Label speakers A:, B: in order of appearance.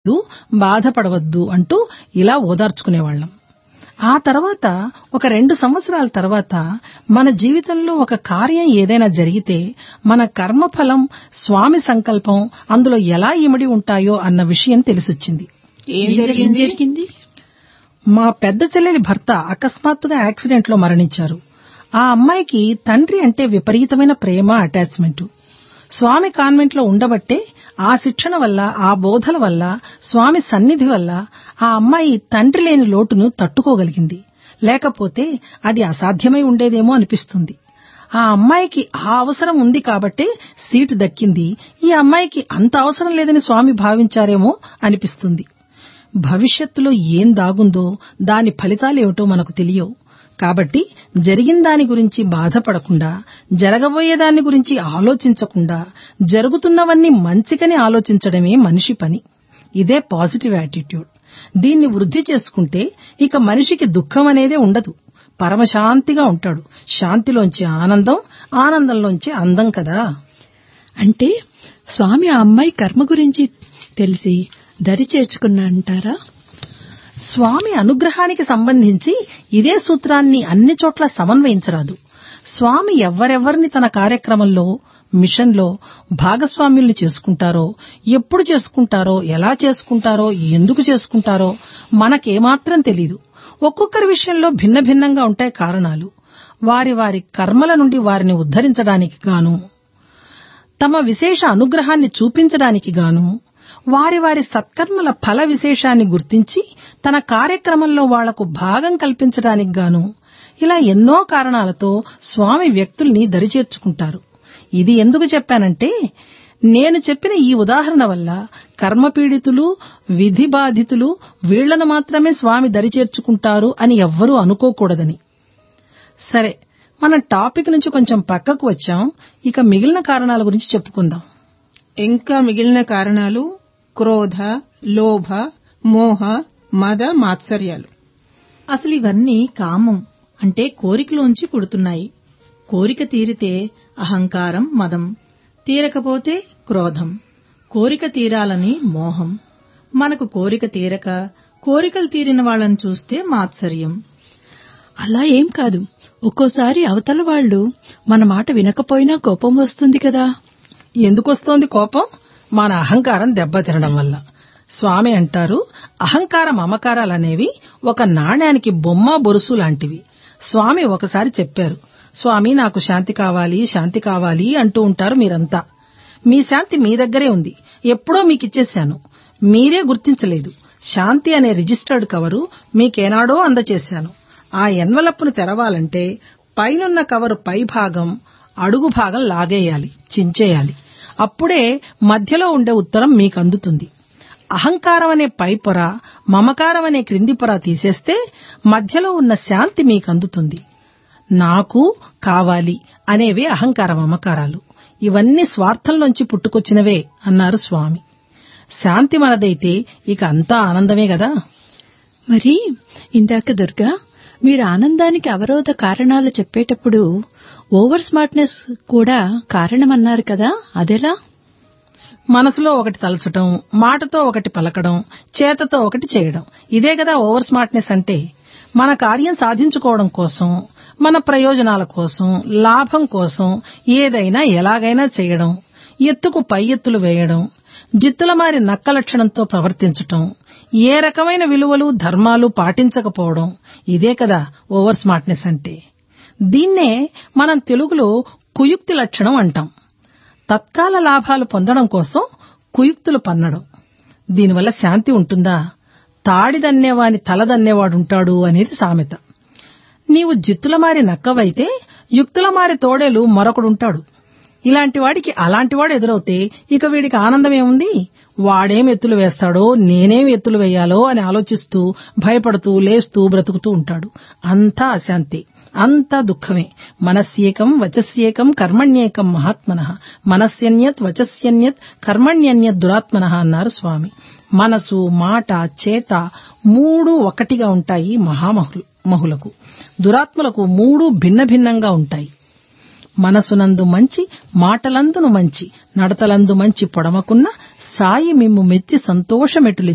A: బాధపడవద్దు అంటూ ఇలా ఓదార్చుకునేవాళ్ళం ఆ తర్వాత ఒక రెండు సంవత్సరాల తర్వాత మన జీవితంలో ఒక కార్యం ఏదైనా జరిగితే మన కర్మఫలం స్వామి సంకల్పం అందులో ఎలా ఇమిడి ఉంటాయో అన్న విషయం తెలిసొచ్చింది
B: ఏం జరిగింది
A: మా పెద్ద చెల్లెలి భర్త అకస్మాత్తుగా యాక్సిడెంట్ లో మరణించారు ఆ అమ్మాయికి తండ్రి అంటే విపరీతమైన ప్రేమ అటాచ్మెంట్ స్వామి కాన్వెంట్ లో ఉండబట్టే ఆ శిక్షణ వల్ల ఆ బోధల వల్ల స్వామి సన్నిధి వల్ల ఆ అమ్మాయి తండ్రి లేని లోటును తట్టుకోగలిగింది లేకపోతే అది అసాధ్యమై ఉండేదేమో అనిపిస్తుంది ఆ అమ్మాయికి ఆ అవసరం ఉంది కాబట్టే సీటు దక్కింది ఈ అమ్మాయికి అంత అవసరం లేదని స్వామి భావించారేమో అనిపిస్తుంది భవిష్యత్తులో ఏం దాగుందో దాని ఫలితాలేమిటో మనకు తెలియవు కాబట్టి జరిగిన దాని గురించి బాధపడకుండా జరగబోయే దాని గురించి ఆలోచించకుండా జరుగుతున్నవన్నీ మంచికని ఆలోచించడమే మనిషి పని ఇదే పాజిటివ్ యాటిట్యూడ్ దీన్ని వృద్ధి చేసుకుంటే ఇక మనిషికి దుఃఖం అనేదే ఉండదు పరమశాంతిగా ఉంటాడు శాంతిలోంచి ఆనందం ఆనందంలోంచి అందం కదా
B: అంటే స్వామి ఆ అమ్మాయి కర్మ గురించి తెలిసి దరి చేర్చుకున్నా అంటారా
A: స్వామి అనుగ్రహానికి సంబంధించి ఇదే సూత్రాన్ని అన్ని చోట్ల సమన్వయించరాదు స్వామి ఎవరెవరిని తన కార్యక్రమంలో మిషన్లో భాగస్వామ్యుల్ని చేసుకుంటారో ఎప్పుడు చేసుకుంటారో ఎలా చేసుకుంటారో ఎందుకు చేసుకుంటారో మనకేమాత్రం తెలీదు ఒక్కొక్కరి విషయంలో భిన్న భిన్నంగా ఉంటాయి కారణాలు వారి వారి కర్మల నుండి వారిని ఉద్ధరించడానికి గాను తమ విశేష అనుగ్రహాన్ని చూపించడానికి గాను వారి వారి సత్కర్మల ఫల విశేషాన్ని గుర్తించి తన కార్యక్రమంలో వాళ్లకు భాగం కల్పించడానికి గాను ఇలా ఎన్నో కారణాలతో స్వామి వ్యక్తుల్ని దరిచేర్చుకుంటారు ఇది ఎందుకు చెప్పానంటే నేను చెప్పిన ఈ ఉదాహరణ వల్ల కర్మపీడితులు విధి బాధితులు వీళ్లను మాత్రమే స్వామి దరిచేర్చుకుంటారు అని ఎవ్వరూ అనుకోకూడదని సరే మన టాపిక్ నుంచి కొంచెం పక్కకు వచ్చాం ఇక మిగిలిన కారణాల గురించి చెప్పుకుందాం
C: ఇంకా మిగిలిన కారణాలు క్రోధ లోభ మోహ మద మాత్సర్యాలు
D: అసలు ఇవన్నీ కామం అంటే కోరికలోంచి పుడుతున్నాయి కోరిక తీరితే అహంకారం మదం తీరకపోతే క్రోధం కోరిక తీరాలని మోహం మనకు కోరిక తీరక కోరికలు తీరిన వాళ్ళని చూస్తే మాత్సర్యం
B: అలా ఏం కాదు ఒక్కోసారి అవతల వాళ్ళు మన మాట వినకపోయినా కోపం వస్తుంది కదా
A: ఎందుకొస్తోంది కోపం మన అహంకారం దెబ్బతినడం వల్ల స్వామి అంటారు అహంకార మమకారాలనేవి ఒక నాణ్యానికి బొమ్మ బొరుసు లాంటివి స్వామి ఒకసారి చెప్పారు స్వామి నాకు శాంతి కావాలి శాంతి కావాలి అంటూ ఉంటారు మీరంతా మీ శాంతి మీ దగ్గరే ఉంది ఎప్పుడో మీకిచ్చేశాను మీరే గుర్తించలేదు శాంతి అనే రిజిస్టర్డ్ కవరు మీకేనాడో అందచేశాను ఆ ఎన్వలప్పును తెరవాలంటే పైనున్న కవరు పై భాగం అడుగు భాగం లాగేయాలి చించేయాలి అప్పుడే మధ్యలో ఉండే ఉత్తరం మీకు అందుతుంది అహంకారం అనే పై పొర మమకారం అనే క్రింది పొర తీసేస్తే మధ్యలో ఉన్న శాంతి మీకు అందుతుంది నాకు కావాలి అనేవే అహంకార మమకారాలు ఇవన్నీ స్వార్థంలోంచి పుట్టుకొచ్చినవే అన్నారు స్వామి శాంతి మనదైతే ఇక అంతా ఆనందమే కదా
B: మరి ఇందాక దుర్గా మీరు ఆనందానికి అవరోధ కారణాలు చెప్పేటప్పుడు ఓవర్ స్మార్ట్నెస్ కూడా కారణమన్నారు కదా అదెలా
A: మనసులో ఒకటి తలచటం మాటతో ఒకటి పలకడం చేతతో ఒకటి చేయడం ఇదే కదా ఓవర్ స్మార్ట్నెస్ అంటే మన కార్యం సాధించుకోవడం కోసం మన ప్రయోజనాల కోసం లాభం కోసం ఏదైనా ఎలాగైనా చేయడం ఎత్తుకు పై ఎత్తులు వేయడం జిత్తుల మారి నక్క లక్షణంతో ప్రవర్తించటం ఏ రకమైన విలువలు ధర్మాలు పాటించకపోవడం ఇదే కదా ఓవర్ స్మార్ట్నెస్ అంటే దీన్నే మనం తెలుగులో కుయుక్తి లక్షణం అంటాం తత్కాల లాభాలు పొందడం కోసం కుయుక్తులు పన్నడం దీనివల్ల శాంతి ఉంటుందా తాడిదన్నేవాని తలదన్నేవాడుంటాడు అనేది సామెత నీవు జిత్తుల మారి నక్కవైతే యుక్తుల మారి తోడేలు మరొకడుంటాడు ఇలాంటి వాడికి అలాంటివాడు ఎదురవుతే ఇక వీడికి ఆనందమేముంది వాడేం ఎత్తులు వేస్తాడో నేనేం ఎత్తులు వేయాలో అని ఆలోచిస్తూ భయపడుతూ లేస్తూ బ్రతుకుతూ ఉంటాడు అంతా అశాంతి అంతా దుఃఖమే మనస్యేకం వచస్యేకం కర్మణ్యేకం మహాత్మన మనస్యన్యత్ వచస్యన్యత్ కర్మణ్యన్యత్ దురాత్మన అన్నారు స్వామి మనసు మాట చేత మూడు ఒకటిగా ఉంటాయి మహామహులు మహులకు దురాత్మలకు మూడు భిన్న భిన్నంగా ఉంటాయి మనసునందు మంచి మాటలందును మంచి నడతలందు మంచి పొడమకున్న సాయి మిమ్ము మెచ్చి సంతోషమెటులి